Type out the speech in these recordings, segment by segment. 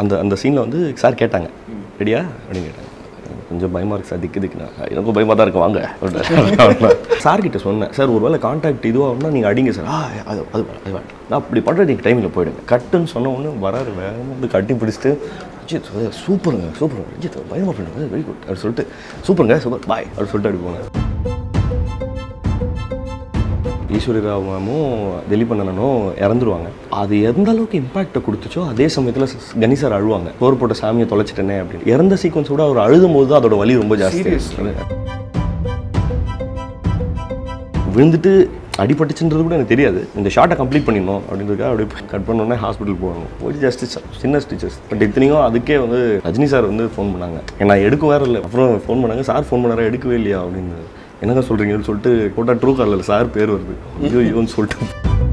அந்த அந்த சீனில் வந்து சார் கேட்டாங்க ரெடியா அப்படின்னு கேட்டாங்க கொஞ்சம் பயமாக இருக்கு சார் திக்கு திக்குனா எனக்கும் பயமாக தான் இருக்கு வாங்க சார் கிட்ட சொன்னேன் சார் ஒருவேளை கான்டாக்ட் இதுவாகும்னா நீங்கள் அடிங்க சார் ஆ அது அது வேண்டாம், அது வேண்டாம் நான் அப்படி பண்ணுறது நீங்கள் டைமில் போயிடுங்க கட்டுன்னு சொன்ன உடனே வராரு வேகமாக வந்து கட்டி பிடிச்சிட்டு அஜித் சூப்பருங்க சூப்பருங்க அஜித் பயமாக பண்ணுங்க வெரி குட் அப்படி சொல்லிட்டு சூப்பருங்க சூப்பர் பாய் அப்படி சொல்லிட்டு அப்படி போனேன் ஈஸ்வரி ராவ் மேமும் திலீப் அண்ணனும் இறந்துருவாங்க அது எந்த அளவுக்கு இம்பாக்டை கொடுத்துச்சோ அதே சமயத்தில் கணி சார் அழுவாங்க போர் போட்ட சாமியை தொலைச்சிட்டேனே அப்படின்னு இறந்த சீக்வன்ஸ் கூட அவர் அழுதும் போது தான் அதோட வலி ரொம்ப ஜாஸ்தி விழுந்துட்டு அடிபட்டுச்சுன்றது கூட எனக்கு தெரியாது இந்த ஷார்ட்டை கம்ப்ளீட் பண்ணிடணும் அப்படின்றதுக்காக அப்படியே கட் பண்ணோன்னே ஹாஸ்பிட்டல் போகணும் போய் ஜஸ்ட் சின்ன ஸ்டிச்சஸ் பட் இத்தனையும் அதுக்கே வந்து ரஜினி சார் வந்து ஃபோன் பண்ணாங்க நான் எடுக்க வேற இல்லை அப்புறம் ஃபோன் பண்ணாங்க சார் ஃபோன் பண்ணாரா எடுக்கவே இல்லையா அப்படின்னு என்னங்க சொல்கிறீங்கன்னு சொல்லிட்டு போட்டால் ட்ரூ காலில் சார் பேர் வருது ஐயோ ஐயோன்னு சொல்லிட்டு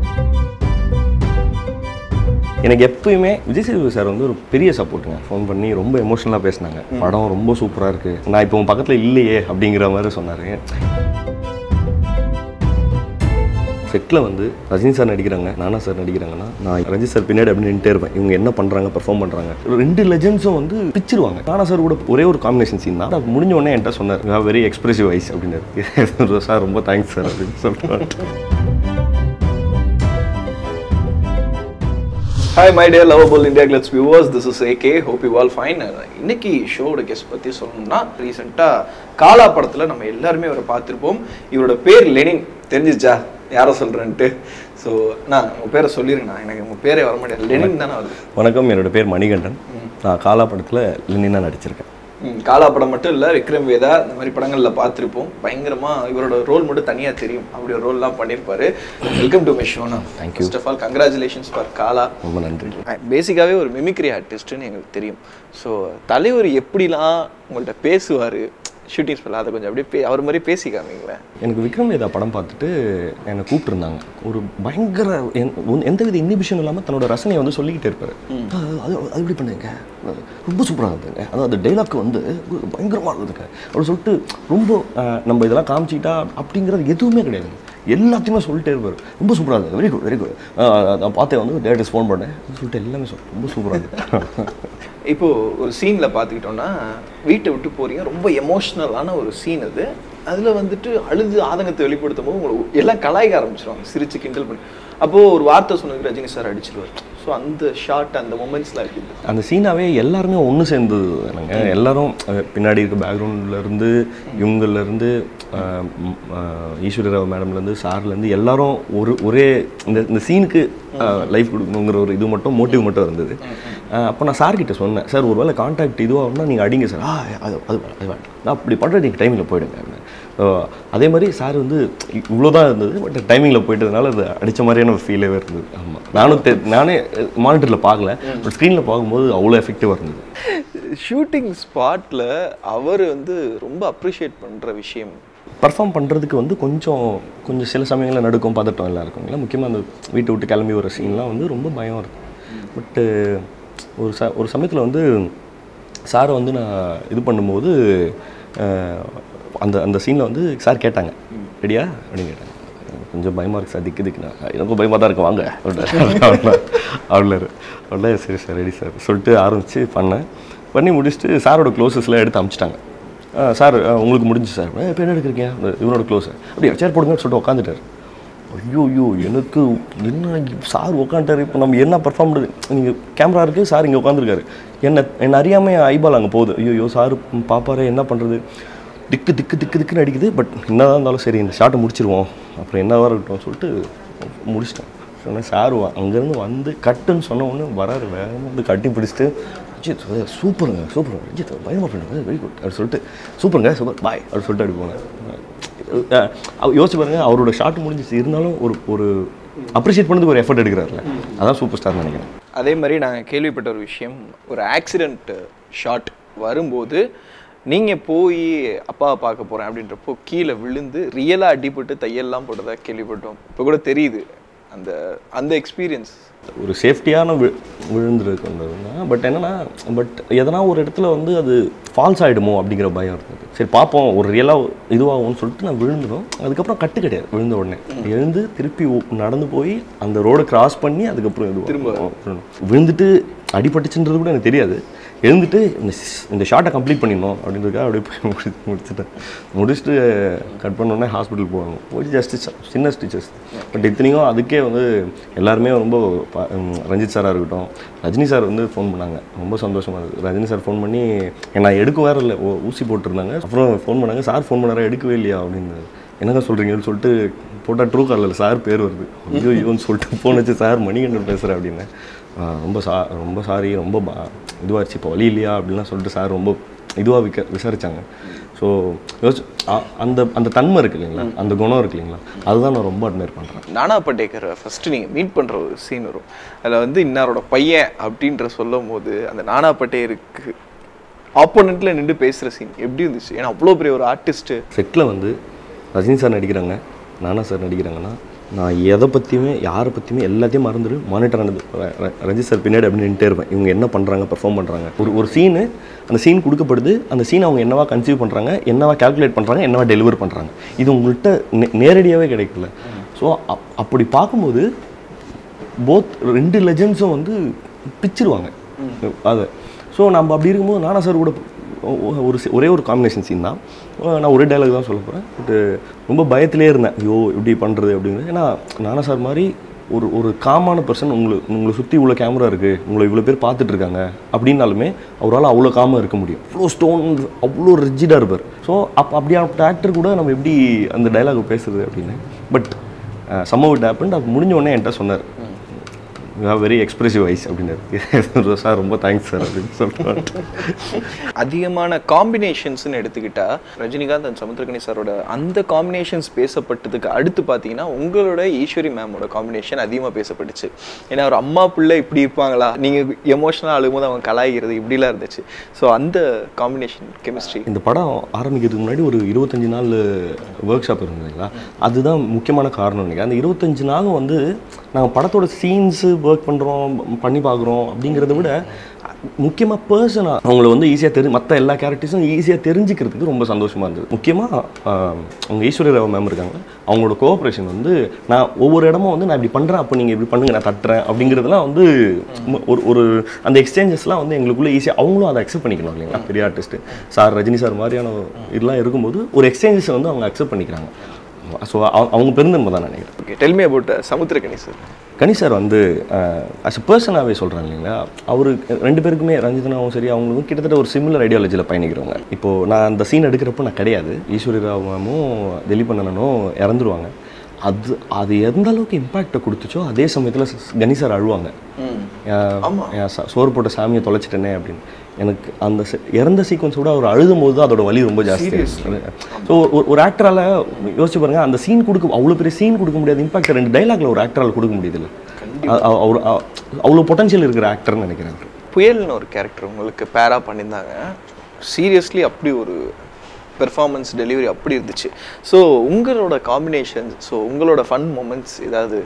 எனக்கு எப்பயுமே விஜய் சேதுபதி சார் வந்து ஒரு பெரிய சப்போர்ட்டுங்க ஃபோன் பண்ணி ரொம்ப எமோஷனலாக பேசினாங்க படம் ரொம்ப சூப்பராக இருக்குது நான் இப்போ உன் பக்கத்தில் இல்லையே அப்படிங்கிற மாதிரி சொன்னார் செட்டில் வந்து ரஜினி சார் நடிக்கிறாங்க நானா சார் நடிக்கிறாங்கன்னா நான் ரஜினி சார் பின்னாடி அப்படி நின்றுட்டே இருப்பேன் இவங்க என்ன பண்ணுறாங்க பெர்ஃபார்ம் பண்ணுறாங்க ரெண்டு லெஜெண்ட்ஸும் வந்து பிச்சிருவாங்க நானா சார் கூட ஒரே ஒரு காம்பினேஷன் சீன் தான் அது முடிஞ்ச உடனே என்கிட்ட சொன்னார் வெரி எக்ஸ்பிரசிவ் வைஸ் அப்படின்னு சார் ரொம்ப தேங்க்ஸ் சார் அப்படின்னு சொல்லிட்டு hi my dear lovable India கிளட்ஸ் viewers this is AK hope you all fine இன்னைக்கு ஷோவோட கெஸ்ட் பற்றி சொல்லணும்னா ரீசெண்டாக காலா படத்தில் நம்ம எல்லாருமே அவரை பார்த்துருப்போம் இவரோட பேர் லெனின் தெரிஞ்சிச்சா யாரை சொல்கிறேன்ட்டு ஸோ நான் உங்கள் பேரை சொல்லிருங்கண்ணா எனக்கு உங்கள் பேரே வர முடியாது லெனின் தானே வருது வணக்கம் என்னோட பேர் மணிகண்டன் நான் காலா படத்தில் லினினா நடிச்சிருக்கேன் ம், காலா படம் மட்டும் இல்லை விக்ரம் வேதா இந்த மாதிரி படங்களில் பார்த்துருப்போம் பயங்கரமாக இவரோட ரோல் மட்டும் தனியாக தெரியும் அப்படி ஒரு ரோல்லாம் பண்ணியிருப்பாரு வெல்கம் டு மை ஷோனா Thank you. First of all congratulations for Kaala ரொம்ப நன்றி பேசிக்காகவே ஒரு மிமிக்ரி ஆர்டிஸ்ட்னு எங்களுக்கு தெரியும் ஸோ தலைவர் எப்படிலாம் உங்கள்கிட்ட பேசுவார் ஷூட்டிங் ஸ்பெல் அதை கொஞ்சம் அப்படியே பே அவர் மாதிரி பேசி காமிங்களேன் எனக்கு விக்ரம் வேதா படம் பார்த்துட்டு என்னை கூப்பிட்டுருந்தாங்க ஒரு பயங்கர எந்த- ஒன்- எந்தவித இன்னிபிஷன் இல்லாமல் தன்னோட ரசனையை வந்து சொல்லிக்கிட்டே இருப்பாரு அது அது அது எப்படி பண்ணுங்க ரொம்ப சூப்பராக இருந்ததுங்க அதாவது அந்த டைலாக் வந்து பயங்கரமாக இருந்ததுங்க அப்படி சொல்லிட்டு ரொம்ப அஹ், நம்ம இதெல்லாம் காமிச்சிக்கிட்டா அப்படிங்கிறது எதுவுமே கிடையாது எல்லாத்தையுமே சொல்லிட்டே இருப்பார் ரொம்ப சூப்பராக இருந்தது வெரி குட் வெரி குட் நான் பார்த்தேன் வந்து டேரக்டர்ஸ் ஃபோன் பண்ணேன் சொல்லிட்டு எல்லாமே சொல் ரொம்ப சூப்பராக இருந்தது இப்போ ஒரு சீனில் பார்த்துக்கிட்டோம்னா வீட்டை விட்டு போறீங்க ரொம்ப எமோஷ்னலான ஒரு சீன் அது அதில் வந்துட்டு அழுது ஆதங்கத்தை வெளிப்படுத்தும் போது உங்களுக்கு எல்லாம் கலாய்க்க ஆரம்பிச்சிருவாங்க சிரிச்சு கிண்டல் பண்ணி அப்போது ஒரு வார்த்தை சொன்னதுக்கு ரஜினி சார் அடிச்சிருவார் ஸோ அந்த ஷார்ட் அந்த மூமெண்ட்ஸ்லாம் இருக்குது அந்த சீனாவே எல்லாருமே ஒன்று சேர்ந்தது தானங்க எல்லாரும் அஹ், பின்னாடி இருக்க பேக்ரவுண்ட்ல இருந்து இவங்கள்ல இருந்து அஹ், ம், அஹ், ஈஸ்வரி ராவ் மேடம்லேருந்து சார்லேருந்து எல்லாரும் ஒரு ஒரே இந்த இந்த சீனுக்கு லைஃப் கொடுக்கணுங்கிற ஒரு இது மட்டும் மோட்டிவ் மட்டும் இருந்தது அப்போ நான் சார் கிட்ட சொன்னேன் சார் ஒருவேளை கான்டாக்ட் இதுவாகும்னா நீங்கள் அடிங்க சார் ஆ அது அது வேண்டாம், அது வேண்டாம் நான் அப்படி பண்ணுறது நீங்கள் டைமிங்கில் போயிடுங்க அப்படின்னு. So, அதே மாதிரி சார் வந்து இவ்வளோ தான் இருந்தது பட் டைமிங்கில் போயிட்டதுனால அது அடித்த மாதிரியான ஒரு ஃபீலே இருந்தது ஆமாம் நானும் தெ- நானே மானிட்டரில் பார்க்கல பட் ஸ்க்ரீனில் பார்க்கும்போது அவ்வளோ எஃபெக்டிவாக இருந்தது ஷூட்டிங் ஸ்பாட்டில் அவர் வந்து ரொம்ப அப்ரிஷியேட் பண்ணுற விஷயம் பர்ஃபார்ம் பண்ணுறதுக்கு வந்து கொஞ்சம் கொஞ்சம் சில சமயங்களில் நடுக்கும் பதட்டம் எல்லாம் இருக்கும் இல்லை முக்கியமாக அந்த வீட்டை விட்டு கிளம்பி வர சீன்லாம் வந்து ரொம்ப பயம் இருக்கும் பட்டு ஒரு ச ஒரு சமயத்தில் வந்து சாரை வந்து நான் இது பண்ணும்போது அஹ், அந்த அந்த சீனில் வந்து சார் கேட்டாங்க ரெடியா அப்படின்னு கேட்டாங்க கொஞ்சம் பயமாக இருக்குது சார் திக்கு திக்குனா எனக்கும் பயமாக தான் இருக்கு வாங்க அவ்வளோ அவ்வளோ சரி சார் ரெடி சார் சொல்லிட்டு ஆரம்பித்து பண்ணேன் பண்ணி முடிச்சுட்டு சாரோட க்ளோசஸ்லாம் எடுத்து அமிச்சிட்டாங்க ஆ, சார் ஆ, உங்களுக்கு முடிஞ்சு சார் இப்போ என்ன எடுக்கிறீங்க இந்த இவனோட க்ளோஸ் அப்படியே சேர் போடுங்கன்னு சொல்லிட்டு உட்காந்துட்டார் ஐயோ ஐயோ எனக்கு என்ன சார் உட்காந்துட்டாரு இப்போ நம்ம என்ன பர்ஃபார்ம் நீங்கள் கேமரா இருக்குது சார் இங்கே உட்காந்துருக்காரு என்ன என்ன அறியாமல் ஐபால் அங்கே போகுது ஐயோ ஐயோ சார் பாப்பாரு என்ன பண்ணுறது திக்கு திக்கு திக்கு திக்குன்னு அடிக்குது பட் என்னதான் இருந்தாலும் சரி இந்த ஷாட்டை முடிச்சிருவோம் அப்புறம் என்னவா இருக்கட்டும் சொல்லிட்டு முடிச்சிட்டேன் சொன்னேன் சார் வா- அங்கேருந்து வந்து கட்டுன்னு சொன்ன உடனே வராரு வேகமாக வந்து கட்டி பிடிச்சிட்டு அஜித் சூப்பருங்க சூப்பருங்க அஜித் பயமாக பண்ணுங்க வெரி குட் அப்படி சொல்லிட்டு சூப்பருங்க சூப்பர் பாய் அப்படி சொல்லிட்டு அப்படி போனேன் அஹ் அவ- யோசிச்சு பாருங்க அவரோட ஷாட் முடிஞ்சிச்சு இருந்தாலும் ஒரு ஒரு அப்ரிஷியேட் பண்ணதுக்கு ஒரு எஃபர்ட் எடுக்கிறாருல அதான் சூப்பர் ஸ்டார் நினைக்கிறேன் அதே மாதிரி நாங்கள் கேள்விப்பட்ட ஒரு விஷயம் ஒரு ஆக்சிடெண்ட் ஷாட் வரும்போது நீங்கள் போய் அப்பாவை பார்க்க போகிறேன் அப்படின்றப்போ கீழே விழுந்து ரியலாக அடிபட்டு தையல்லாம் போட்டதா கேள்விப்பட்டோம் இப்போ கூட தெரியுது அந்த அந்த எக்ஸ்பீரியன்ஸ் ஒரு சேஃப்டியான வி விழுந்துருக்குன்றதுனா பட் என்னன்னா பட் எதனா ஒரு இடத்துல வந்து அது ஃபால்ஸ் ஆகிடுமோ அப்படிங்கிற பயம் இருந்தது சரி பார்ப்போம் ஒரு ரியலாக இதுவாகும்னு சொல்லிட்டு நான் விழுந்துடும் அதுக்கப்புறம் கட்டு கிடையாது விழுந்த உடனே எழுந்து திருப்பி ஓ- நடந்து போய் அந்த ரோடை கிராஸ் பண்ணி அதுக்கப்புறம் இது திரும்ப விழுந்துட்டு அடிபட்டுச்சுன்றது கூட எனக்கு தெரியாது எழுந்துட்டு இந்த ஸ்- இந்த ஷார்ட்டை கம்ப்ளீட் பண்ணிடணும் அப்படின்றதுக்காக அப்படியே போய் முடி முடிச்சுட்டேன் முடிச்சுட்டு கட் பண்ணோடனே ஹாஸ்பிட்டல் போகணும் போய் ஜஸ்ட் சின்ன ஸ்டிச்சஸ் பட் இத்தனைக்கும் அதுக்கே வந்து எல்லாருமே ரொம்ப பா- ம், ரஞ்சித் சாராக இருக்கட்டும் ரஜினி சார் வந்து ஃபோன் பண்ணாங்க ரொம்ப சந்தோஷமாக இருக்குது ரஜினி சார் ஃபோன் பண்ணி நான் எடுக்க வேற இல்லை ஊ- ஊசி போட்டிருந்தாங்க அப்புறம் ஃபோன் பண்ணாங்க சார் ஃபோன் பண்ணாரா எடுக்கவே இல்லையா அப்படின்னு என்னங்க சொல்கிறீங்கன்னு சொல்லிட்டு போட்டால் ட்ரூ காலில் சார் பேர் வருது ஐயோ ஐயோன்னு சொல்லிட்டு ஃபோன் வச்சு சார் மணிகண்டன் பேசுகிறேன் அப்படின்னு ஆ, ரொம்ப சா ரொம்ப சாரி ரொம்ப பா- இதுவாச்சு இப்போ வழி இல்லையா அப்படின்லாம் சொல்லிட்டு சார் ரொம்ப இதுவாக விக்க விசாரிச்சாங்க ஸோ யோசிச்சு அ- அந்த அந்த தன்மை இருக்கு இல்லைங்களா அந்த குணம் இருக்கு இல்லைங்களா அதுதான் நான் ரொம்ப அட்மையர் பண்ணுறேன் நானா பட்டேக்கரை ஃபர்ஸ்ட் நீங்கள் மீட் பண்ணுற ஒரு சீன் வரும் அதில் வந்து இன்னாரோட பையன் அப்படின்ற சொல்லும் போது அந்த நானா பட்டேருக்கு ஆப்போனண்ட்டில் நின்று பேசுகிற சீன் எப்படி இருந்துச்சு ஏன்னா அவ்வளோ பெரிய ஒரு ஆர்டிஸ்ட்டு செட்டில் வந்து ரஜினி சார் நடிக்கிறாங்க நானா சார் நடிக்கிறாங்கன்னா நான் எதை பற்றியுமே யாரை பற்றியுமே எல்லாத்தையும் மறந்துடு மானிட்டர் ஆனது ர- ர- ரஞ்சித் சார் பின்னாடி அப்படின்னு நின்றுட்டே இருப்பேன் இவங்க என்ன பண்ணுறாங்க பெர்ஃபார்ம் பண்ணுறாங்க ஒரு ஒரு சீனு அந்த சீன் கொடுக்கப்படுது அந்த சீன் அவங்க என்னவா கன்சீவ் பண்ணுறாங்க என்னவா கால்குலேட் பண்ணுறாங்க என்னவா டெலிவர் பண்ணுறாங்க இது உங்கள்கிட்ட நே நேரடியாகவே கிடைக்கல ஸோ அப்படி பார்க்கும்போது போத் ரெண்டு லெஜண்ட்ஸும் வந்து பிச்சிருவாங்க அதை ஸோ நம்ம அப்படி இருக்கும்போது நானா சார் கூட ஒ- ஒ- ஒரு சி- ஒரே ஒரு காம்பினேஷன் சீன் தான் அஹ் நான் ஒரே டைலாக் தான் சொல்ல போகிறேன் பட் ரொம்ப பயத்திலே இருந்தேன் ஐயோ இப்படி பண்ணுறது அப்படிங்கிறது ஏன்னா நானா சார் மாதிரி ஒரு ஒரு காமான பர்சன் உங்களுக்கு உங்களை சுற்றி இவ்வளோ கேமரா இருக்குது உங்களை இவ்வளோ பேர் பார்த்துட்டு இருக்காங்க அப்படின்னாலுமே அவரால் அவ்வளோ காமாக இருக்க முடியும் அவ்வளோ ஸ்டோன் அவ்வளோ ரிஜிடாக இருப்பார் ஸோ அப் அப்படியான ஆக்டர் கூட நம்ம எப்படி அந்த டைலாக் பேசுறது அப்படின்னு பட் சம்ம விட் ஹேப்பன் அது முடிஞ்ச உடனே என்கிட்ட சொன்னார் வெரி எக்ஸ்பிரசிவ் வைஸ் அப்படின்னாரு சார் ரொம்ப தேங்க்ஸ் சார் அப்படின்னு சொல்லிட்டு அதிகமான காம்பினேஷன்ஸ்னு எடுத்துக்கிட்டா ரஜினிகாந்த் அண்ட் சமுத்திரகனி சாரோட அந்த காம்பினேஷன்ஸ் பேசப்பட்டதுக்கு அடுத்து பார்த்தீங்கன்னா உங்களோட ஈஸ்வரி மேமோட காம்பினேஷன் அதிகமாக பேசப்பட்டுச்சு ஏன்னா ஒரு அம்மா பிள்ளை இப்படி இருப்பாங்களா நீங்கள் எமோஷனலாக அழுகும்போது அவங்க கலாய்கிறது இப்படிலாம் இருந்துச்சு ஸோ அந்த காம்பினேஷன் கெமிஸ்ட்ரி இந்த படம் ஆரம்பிக்கிறதுக்கு முன்னாடி ஒரு இருபத்தஞ்சு நாள் ஒர்க் ஷாப் இருந்ததுங்களா அதுதான் முக்கியமான காரணம் நினைக்கிறேன் அந்த இருபத்தஞ்சு நாளும் வந்து நாங்கள் படத்தோட சீன்ஸு ஒர்க் பண்ணுறோம் பண்ணி பார்க்குறோம் அப்படிங்கிறத விட முக்கியமாக பர்சனாக அவங்கள வந்து ஈஸியாக தெரி மற்ற எல்லா கேரக்டர்ஸும் ஈஸியாக தெரிஞ்சுக்கிறதுக்கு ரொம்ப சந்தோஷமாக இருந்தது முக்கியமாக அவங்க ஈஸ்வரி ராவ் மேம் இருக்காங்க அவங்களோட கோஆப்ரேஷன் வந்து நான் ஒவ்வொரு இடமும் வந்து நான் இப்படி பண்ணுறேன் அப்போ நீங்கள் இப்படி பண்ணுங்க நான் தட்டுறேன் அப்படிங்கிறதுலாம் வந்து ம- ஒரு ஒரு அந்த எக்ஸ்சேஞ்சஸ்லாம் வந்து எங்களுக்குள்ள ஈஸியாக அவங்களும் அதை அக்செப்ட் பண்ணிக்கணும் இல்லைங்களா பெரிய ஆர்டிஸ்ட்டு சார் ரஜினி சார் மாதிரியான இதெல்லாம் இருக்கும்போது ஒரு எக்ஸ்சேஞ்சஸை வந்து அவங்க அக்செப்ட் பண்ணிக்கிறாங்க ஸோ அவங்க பெருந்தன்மை தான் நினைக்கிறேன் okay tell me about Samuthirakani sir Kani sir வந்து அஸ் அ பர்சனாகவே சொல்கிறேன் இல்லைங்களா அவர் ரெண்டு பேருக்குமே ரஞ்சிதனாவும் சரி அவங்களுக்கும் கிட்டத்தட்ட ஒரு சிமிலர் ஐடியாலஜியில் பயணிக்கிறவங்க இப்போது நான் அந்த சீன் எடுக்கிறப்போ நான் கிடையாது ஈஸ்வரி ராவ் மேமும் திலீப் அண்ணனும் இறந்துருவாங்க அது அது எந்த அளவுக்கு இம்பாக்டை கொடுத்துச்சோ அதே சமயத்தில் கணி சார் அழுவாங்க என் என் ச- சோறு போட்ட சாமியை தொலைச்சிட்டேனே அப்படின்னு எனக்கு அந்த se- இறந்த சீக்வன்ஸ் கூட அவர் அழுதும் போது தான் அதோட வலி ரொம்ப ஜாஸ்தி ஸோ ஒரு ஆக்டரால் யோசிச்சு பாருங்க அந்த சீன் கொடுக்க அவ்வளோ பெரிய சீன் கொடுக்க முடியாது இம்பாக்ட் ரெண்டு டைலாக்ல ஒரு ஆக்டரால் கொடுக்க முடியுதுல்ல அ- அ- அவர் அ- அவ்வளோ பொட்டன்ஷியல் இருக்கிற ஆக்டர்னு நினைக்கிறேன் அவரு. புயல்னு ஒரு கேரக்டர் உங்களுக்கு பேரா பண்ணியிருந்தாங்க சீரியஸ்லி அப்படி ஒரு பெர்ஃபார்மன்ஸ் டெலிவரி அப்படி இருந்துச்சு ஸோ உங்களோட காம்பினேஷன் ஸோ உங்களோட ஃபன் மூமெண்ட்ஸ் ஏதாவது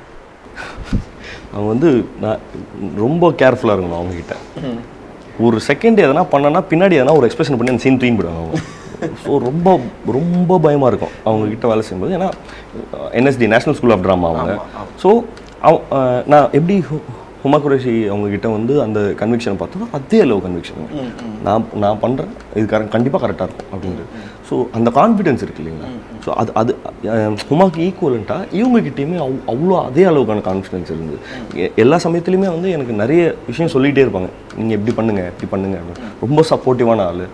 அவங்க வந்து நான் ரொம்ப கேர்ஃபுல்லாக இருக்கணும் அவங்ககிட்ட ஒரு செகண்ட் எதனா பண்ணனா பின்னாடி எதனா ஒரு எக்ஸ்பிரஷன் பண்ணி அந்த சீன் தூக்கி போடுவாங்க அவங்க ஸோ ரொம்ப ரொம்ப பயமாக இருக்கும் அவங்க கிட்ட வேலை செய்யும்போது ஏன்னா NSD national school of drama அவங்க ஸோ நான் எப்படி ஹு- ஹுமா குரேஷி அவங்க கிட்ட வந்து அந்த கன்விக்ஷன் பார்த்தோம் அதே அளவு கன்விக்ஷன் நான் நான் பண்ணுறேன் இது கரெக்ட் கண்டிப்பாக கரெக்டாக இருக்கும் அப்படின்றது ஸோ அந்த கான்ஃபிடென்ஸ் இருக்கு இல்லைங்களா ஸோ அது அது அஹ், ஹுமாக்கு ஈக்குவலண்ட்டாக இவங்ககிட்டயுமே அவ் அவ்வளோ அதே அளவுக்கான கான்ஃபிடென்ஸ் இருந்தது எ- எல்லா சமயத்துலையுமே வந்து எனக்கு நிறைய விஷயம் சொல்லிகிட்டே இருப்பாங்க நீங்கள் எப்படி பண்ணுங்க இப்படி பண்ணுங்க அப்படின்னு. ரொம்ப சப்போர்ட்டிவான ஆள்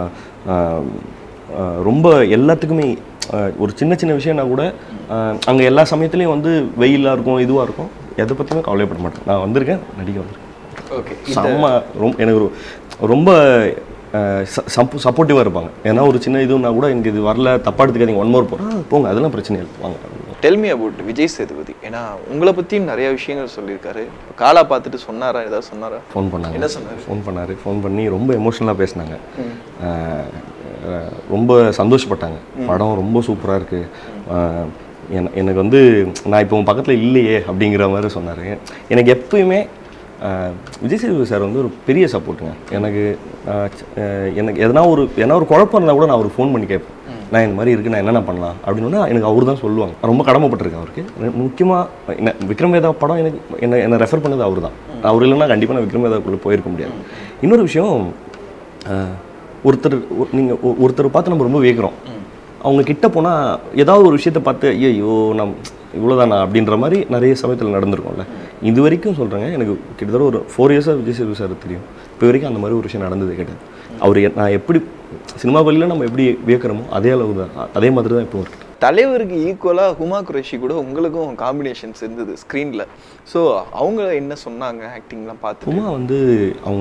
ரொம்ப எல்லாத்துக்குமே அஹ், ஒரு சின்ன சின்ன விஷயம்னா கூட அங்கே எல்லா சமயத்துலேயும் வந்து வெயிலாக இருக்கும் இதுவாக இருக்கும் எதை பற்றியுமே கவலைப்பட மாட்டேன் நான் வந்திருக்கேன் நடிக்க வந்திருக்கேன் ஓகே செம்ம ரொம்ப எனக்கு ஒரு ரொம்ப சப்போர்ட்டிவாக இருப்பாங்க ஏன்னா ஒரு சின்ன இதுனா கூட எனக்கு இது வரல தப்பா எடுத்துக்காதீங்க ஒன் மோர் போகிறா போங்க அதெல்லாம் பிரச்சனை இல்லை வாங்க டெல்மி அபவுட் விஜய் சேதுபதி ஏன்னா உங்களை பற்றியும் நிறைய விஷயங்கள் சொல்லியிருக்காரு காலா பார்த்துட்டு சொன்னாரா ஏதாவது சொன்னாரா ஃபோன் பண்ணாங்க என்ன சொன்னாரு? ஃபோன் பண்ணார் ஃபோன் பண்ணி ரொம்ப எமோஷ்னலாக பேசினாங்க அஹ், அஹ், ரொம்ப சந்தோஷப்பட்டாங்க படம் ரொம்ப சூப்பராக இருக்குது எனக்கு வந்து நான் இப்போ உன் பக்கத்தில் இல்லையே அப்படிங்கிற மாதிரி சொன்னார் எனக்கு எப்பயுமே அஹ், விஜய் சேதுபதி சார் வந்து ஒரு பெரிய சப்போர்ட்டுங்க எனக்கு அஹ், ச்ச- அஹ், எனக்கு எதனா ஒரு எதனா ஒரு குழப்பம் இருந்தால் கூட நான் அவருக்கு ஃபோன் பண்ணி கேட்பேன் நான் இந்த மாதிரி இருக்கு நான் என்னென்ன பண்ணலாம் அப்படின்னா எனக்கு அவர் தான் சொல்லுவாங்க ரொம்ப கடமைப்பட்டிருக்கேன் அவருக்கு முக்கியமாக என்ன விக்ரம் வேதா படம் எனக்கு என்ன என்னை ரெஃபர் பண்ணது அவர் தான் அவர் இல்லைன்னா கண்டிப்பாக நான் விக்ரம் வேதாக்குள்ளே போயிருக்க முடியாது இன்னொரு விஷயம் ஆஹ், ஒருத்தர் நீங்கள் ஒருத்தர் பார்த்து நம்ம ரொம்ப வியக்கிறோம் அவங்க கிட்ட போனால் ஏதாவது ஒரு விஷயத்தை பார்த்து ஐயோ நம் இவ்வளோதானா அப்படின்ற மாதிரி நிறைய சமயத்தில் நடந்திருக்கும்ல இது வரைக்கும் சொல்கிறேங்க எனக்கு கிட்டத்தட்ட ஒரு ஃபோர் இயர்ஸாக விஜய் சேது சார் தெரியும் இப்போ வரைக்கும் அந்த மாதிரி ஒரு விஷயம் நடந்தது கிடையாது அவர் எ- நான் எப்படி சினிமா பள்ளியில் நம்ம எப்படி வியக்கிறோமோ அதே அளவு தான் அ- அதே மாதிரி தான் இப்போ இருக்கு தலைவருக்கு ஈக்குவலாக ஹுமா குரேஷி கூட உங்களுக்கும் காம்பினேஷன்ஸ் இருந்தது ஸ்க்ரீனில் ஸோ அவங்க என்ன சொன்னாங்க ஆக்டிங்லாம் பார்த்து உமா வந்து அவங்க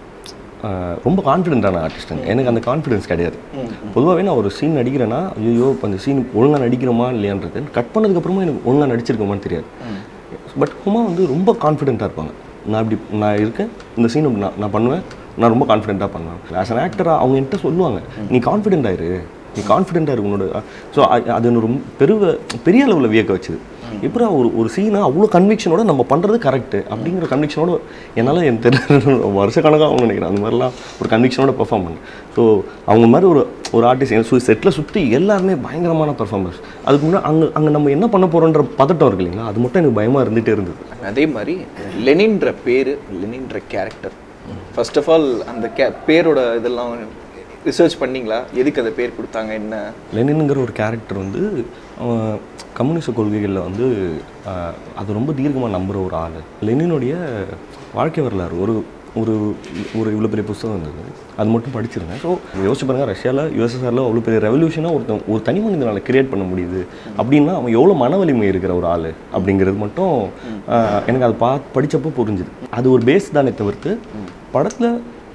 ஆஹ், ரொம்ப கான்ஃபிடென்ட்டான ஆர்டிஸ்ட்டுங்க எனக்கு அந்த கான்ஃபிடென்ஸ் கிடையாது பொதுவாகவே நான் ஒரு சீன் நடிக்கிறேன்னா ஐயோ இப்போ அந்த சீன் ஒழுங்காக நடிக்கிறோமா இல்லையான்றது கட் பண்ணதுக்கப்புறமா எனக்கு ஒழுங்காக நடிச்சிருக்கோமான்னு தெரியாது பட் உமா வந்து ரொம்ப கான்ஃபிடென்ட்டாக இருப்பாங்க நான் இப்படி நான் இருக்கேன் இந்த சீன் நான் நான் பண்ணுவேன் நான் ரொம்ப கான்ஃபிடென்ட்டாக பண்ணுவேன் ஆஸ் அன் ஆக்டராக அவங்க என்கிட்ட சொல்லுவாங்க நீ கான்ஃபிடென்ட் ஆயிரு நீ கான்ஃபிடென்ட்டாக இருக்கு உன்னோட ஸோ அது என்ன ரொம்ப பெருவ பெரிய அளவில் வியக்க வச்சுது எப்படி ஒரு ஒரு சீனை அவ்வளோ கன்விக்ஷனோட நம்ம பண்ணுறது கரெக்டு அப்படிங்கிற கன்விக்ஷனோட என்னால் என் தெரியல வருஷ கணக்காக அவங்க நினைக்கிறேன் அந்த மாதிரிலாம் ஒரு கன்விக்ஷனோட பெர்ஃபார்ம் பண்ணேன் ஸோ அவங்க மாதிரி ஒரு ஒரு ஆர்டிஸ்ட் செட்டில் சுற்றி எல்லாருமே பயங்கரமான பெர்ஃபார்மன்ஸ் அதுக்கு முன்னாடி அங்கே அங்கே நம்ம என்ன பண்ண போகிறோன்ற பதட்டம் இருக்கு இல்லைங்களா அது மட்டும் எனக்கு பயமாக இருந்துகிட்டே இருந்தது அதே மாதிரி லெனின்ற பேர் லெனின்ற கேரக்டர் ஃபர்ஸ்ட் ஆஃப் ஆல் அந்த கே பேரோட இதெல்லாம் ரிசர்ச் பண்ணீங்களா எதுக்கு அந்த பேர் கொடுத்தாங்க என்ன லெனின்ங்கிற ஒரு கேரக்டர் வந்து அவன் கம்யூனிச கொள்கைகளில் வந்து ஆஹ், அது ரொம்ப தீர்க்கமாக நம்புகிற ஒரு ஆள் லெனினுடைய வாழ்க்கை வரலாறு ஒரு ஒரு ஒரு இவ்வளோ பெரிய புத்தகம் இருந்தது அது மட்டும் படிச்சிருந்தேன் ஸோ யோசிச்சு பாருங்க ரஷ்யாவில் யூஎஸ்எஸ்ஆரில் அவ்வளோ பெரிய ரெவல்யூஷனாக ஒருத்தன் ஒரு தனி மனிதனால் கிரியேட் பண்ண முடியுது அப்படின்னா அவன் எவ்வளோ மன வலிமை இருக்கிற ஒரு ஆள் அப்படிங்கிறது மட்டும் ஆஹ், எனக்கு அது பா படித்தப்போ புரிஞ்சுது அது ஒரு பேஸ் தானே தவிர்த்து படத்தில்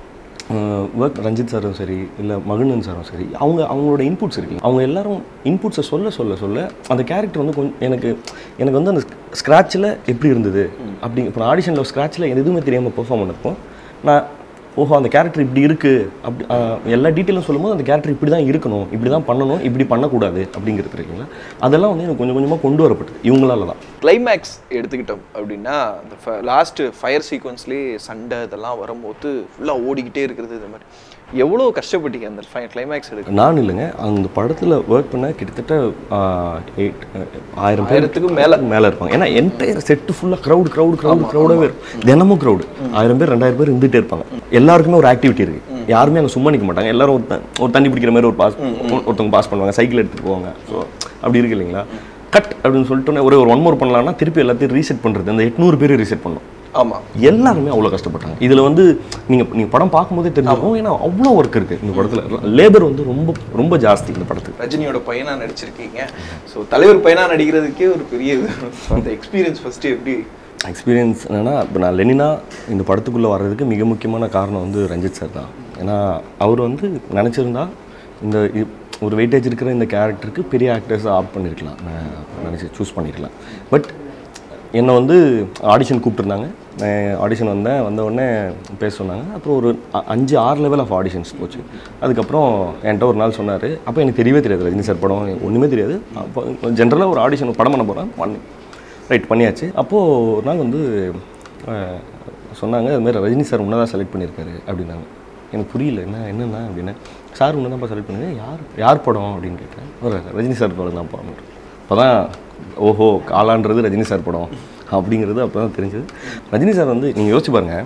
ஒர்க் ரஞ்சித் சாரும் சரி இல்லை மகிழ்நன் சாரும் சரி அவங்க அவங்களோட இன்புட்ஸ் இருக்கு அவங்க எல்லாரும் இன்புட்ஸை சொல்ல சொல்ல சொல்ல அந்த கேரக்டர் வந்து கொஞ்சம் எனக்கு எனக்கு வந்து அந்த ஸ்க்ராட்சில் எப்படி இருந்தது அப்படி இப்போ ஆடிஷனில் ஸ்க்ராட்சில் எதுவுமே தெரியாமல் பெர்ஃபார்ம் பண்ணப்போ நான் ஓஹோ அந்த கேரக்டர் இப்படி இருக்குது அப்படி ஆஹ், எல்லா டீட்டெயிலும் சொல்லும்போது அந்த கேரக்டர் இப்படி தான் இருக்கணும் இப்படி தான் பண்ணணும் இப்படி பண்ணக்கூடாது அப்படிங்கிறது இருக்குங்களா அதெல்லாம் வந்து எனக்கு கொஞ்சம் கொஞ்சமாக கொண்டு வரப்பட்டது இவங்களால தான் கிளைமேக்ஸ் எடுத்துக்கிட்டோம் அப்படின்னா அந்த லாஸ்ட் ஃபயர் சீக்வன்ஸ்லேயே சண்டை இதெல்லாம் வரும்போது ஃபுல்லாக ஓடிக்கிட்டே இருக்கிறது இது மாதிரி எவ்வளோ கஷ்டப்பட்டீங்க அந்த கிளைமேக்ஸ் எடுக்க நான் இல்லைங்க அந்த படத்தில் ஒர்க் பண்ண கிட்டத்தட்ட எயிட் ஆயிரம் பேர் ஆயிரத்துக்கும் மேல. மேலே இருப்பாங்க ஏன்னா என்டையர் செட்டு ஃபுல்லாக க்ரௌட் க்ரௌட் க்ரௌட் க்ரௌடாகவே இருக்கும் தினமும் க்ரௌடு ஆயிரம் பேர் ரெண்டாயிரம் பேர் இருந்துகிட்டே இருப்பாங்க எல்லாருக்குமே ஒரு ஆக்டிவிட்டி இருக்குது யாருமே அங்கே சும்மா நிற்க மாட்டாங்க எல்லாரும் ஒரு த- ஒரு தண்ணி பிடிக்கிற மாதிரி ஒரு பாஸ் ஒருத்தவங்க பாஸ் பண்ணுவாங்க சைக்கிள் எடுத்துகிட்டு போவாங்க ஸோ அப்படி இருக்கு இல்லைங்களா கட் அப்படின்னு சொல்லிட்டு ஒரே ஒரு ஒன் மோர் பண்ணலாம்னா திருப்பி எல்லாத்தையும் ரீசெட் பண்ணுறது அந்த எட்நூறு பேர் ரீசெட் பண்ணணும் ஆமாம் எல்லாருமே அவ்வளோ கஷ்டப்பட்டாங்க இதில் வந்து நீங்கள் நீங்கள் படம் பார்க்கும்போதே தெரிஞ்சிருக்கும் ஏன்னா அவ்வளோ ஒர்க் இருக்குது இந்த படத்தில் லேபர் வந்து ரொம்ப ரொம்ப ஜாஸ்தி இந்த படத்துக்கு ரஜினியோட பையனா நடிச்சிருக்கீங்க ஸோ தலைவர் பையனா நடிக்கிறதுக்கே ஒரு பெரிய இது அந்த எக்ஸ்பீரியன்ஸ் ஃபஸ்ட்டு எப்படி எக்ஸ்பீரியன்ஸ் என்னென்னா இப்போ நான் லெனினா இந்த படத்துக்குள்ளே வர்றதுக்கு மிக முக்கியமான காரணம் வந்து ரஞ்சித் சார் தான் ஏன்னா அவர் வந்து நினச்சிருந்தா இந்த இ- ஒரு வெயிட்டேஜ் இருக்கிற இந்த கேரக்டருக்கு பெரிய ஆக்டர்ஸை ஆப் பண்ணியிருக்கலாம் நான் நினச்சி சூஸ் பண்ணியிருக்கலாம் பட் என்னை வந்து ஆடிஷன் கூப்பிட்டுருந்தாங்க நான் ஆடிஷன் வந்தேன் வந்த உடனே பேச சொன்னாங்க அப்புறம் ஒரு அ- அஞ்சு ஆறு லெவல் ஆஃப் ஆடிஷன்ஸ் போச்சு அதுக்கப்புறம் என்கிட்ட ஒரு நாள் சொன்னார் அப்போ எனக்கு தெரியவே தெரியாது ரஜினி சார் படம் ஒன்றுமே தெரியாது அப்போ ஜென்ரலாக ஒரு ஆடிஷன் படம் பண்ண போகிறேன் பண்ணி ரைட் பண்ணியாச்சு அப்போது ஒரு நாள் வந்து அஹ், சொன்னாங்க அது மாதிரி ரஜினி சார் உன்னை தான் செலக்ட் பண்ணியிருக்காரு அப்படின்னாங்க எனக்கு புரியல என்ன என்னென்ன அப்படின்னு சார் உன்னை தான்ப்பா செலக்ட் பண்ணி யார் யார் படம் அப்படின்னு கேட்டேன் ஒரு ரஜினி சார் படம் தான் படம் அப்போ தான் ஓஹோ காலான்றது ரஜினி சார் படம் அப்படிங்கிறது அப்போ தான் தெரிஞ்சது ரஜினி சார் வந்து நீங்கள் யோசிச்சு பாருங்கள்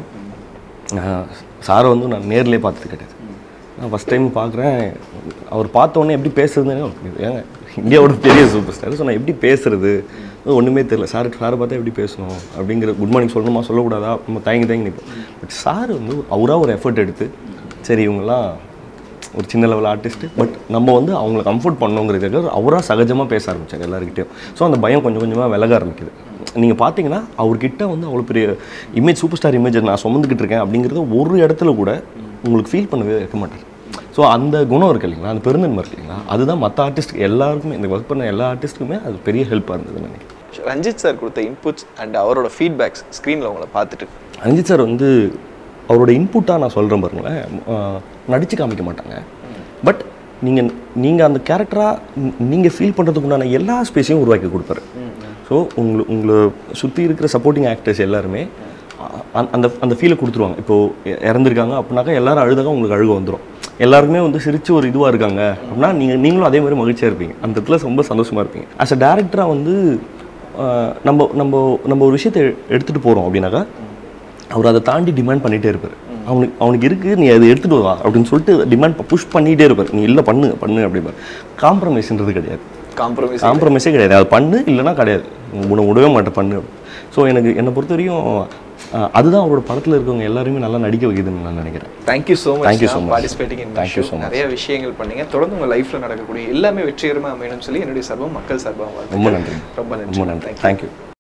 சாரை வந்து நான் நேர்லேயே பார்த்தது கிடையாது நான் ஃபஸ்ட் டைம் பார்க்குறேன் அவர் பார்த்த உடனே எப்படி பேசுறதுன்னு ஏங்க இந்தியாவோட பெரிய சூப்பர் ஸ்டார் ஸோ நான் எப்படி பேசுறது ஒன்றுமே தெரியல சார் சாரை பார்த்தா எப்படி பேசணும் அப்படிங்கிற குட் மார்னிங் சொல்லணுமா சொல்லக்கூடாதா நம்ம தயங்கி தயங்கி நிற்போம் பட் சார் வந்து அவராக ஒரு எஃபர்ட் எடுத்து சரி இவங்கெல்லாம் ஒரு சின்ன லெவல் ஆர்டிஸ்ட்டு பட் நம்ம வந்து அவங்கள கம்ஃபர்ட் பண்ணோங்கிறதுக்காக அவராக சகஜமாக பேச ஆரம்பிச்சார் எல்லாருக்கிட்டையும் ஸோ அந்த பயம் கொஞ்சம் கொஞ்சமாக விலக ஆரம்பிக்குது நீங்கள் பார்த்தீங்கன்னா அவர்கிட்ட வந்து அவ்வளோ பெரிய இமேஜ் சூப்பர் ஸ்டார் இமேஜ் நான் சுமந்துக்கிட்டு இருக்கேன் அப்படிங்கிறத ஒரு இடத்துல கூட உங்களுக்கு ஃபீல் பண்ணவே இருக்க மாட்டார் ஸோ அந்த குணம் இருக்கு இல்லைங்களா அந்த பெருந்தன்மை இருக்கு இல்லைங்களா அதுதான் மற்ற ஆர்டிஸ்ட் எல்லாருக்குமே இந்த ஒர்க் பண்ண எல்லா ஆர்டிஸ்ட்டுக்குமே அது பெரிய ஹெல்ப்பாக இருந்ததுன்னு நினைக்கிறேன் ரஞ்சித் சார் கொடுத்த இன்புட்ஸ் அண்ட் அவரோட ஃபீட்பேக்ஸ் ஸ்க்ரீனில் உங்களை பார்த்துட்டு ரஞ்சித் சார் வந்து அவரோட இன்புட்டாக நான் சொல்கிறேன் பாருங்களேன் நடித்து காமிக்க மாட்டாங்க பட் நீங்கள் நீங்கள் அந்த கேரக்டராக நீங்கள் ஃபீல் பண்ணுறதுக்கு உண்டான எல்லா ஸ்பேஸையும் உருவாக்கி கொடுப்பாரு ஸோ உங்களை உங்களை சுற்றி இருக்கிற சப்போர்ட்டிங் ஆக்டர்ஸ் எல்லாருமே அ- அந்த அந்த ஃபீலை கொடுத்துருவாங்க இப்போது இறந்துருக்காங்க அப்படின்னாக்கா எல்லாரும் அழுதாக உங்களுக்கு அழுக வந்துடும் எல்லாருக்குமே வந்து சிரிச்சு ஒரு இதுவாக இருக்காங்க அப்படின்னா நீங்கள் நீங்களும் அதே மாதிரி மகிழ்ச்சியாக இருப்பீங்க அந்த இடத்துல ரொம்ப சந்தோஷமாக இருப்பீங்க ஆஸ் அ டேரக்டராக வந்து ஆஹ், நம்ம நம்ம நம்ம ஒரு விஷயத்தை எடுத்துகிட்டு போகிறோம் அப்படின்னாக்கா அவர் அதை தாண்டி டிமாண்ட் பண்ணிகிட்டே இருப்பார் அவனுக்கு அவனுக்கு இருக்குது நீ அதை எடுத்துகிட்டு வா அப்படின்னு சொல்லிட்டு டிமாண்ட் புஷ் பண்ணிகிட்டே இருப்பார் நீ இல்லை பண்ணு பண்ணு அப்படிம்பார் காம்ப்ரமைஸ்ன்றது கிடையாது காம்ப்ரமைஸ் காம்ப்ரமைஸே கிடையாது அது பண்ணு இல்லைன்னா கிடையாது உன்னை விடவே மாட்டேன் பண்ணு ஸோ எனக்கு என்னை பொறுத்த வரையும் அஹ், அதுதான் அவரோட படத்தில் இருக்கவங்க எல்லாருமே நல்லா நடிக்க வைக்குதுன்னு நான் நினைக்கிறேன் thank you so much Thank you so much. Participating in Thank you so much. நிறைய விஷயங்கள் பண்ணீங்க தொடர்ந்து உங்க லைஃப்ல நடக்கக்கூடிய எல்லாமே வெற்றிகரமா அமையணும்னு சொல்லி என்னுடைய சார்பாக மக்கள் சார்பாக ரொம்ப நன்றி ரொம்ப நன்றி ரொம்ப நன்றி தேங்க்யூ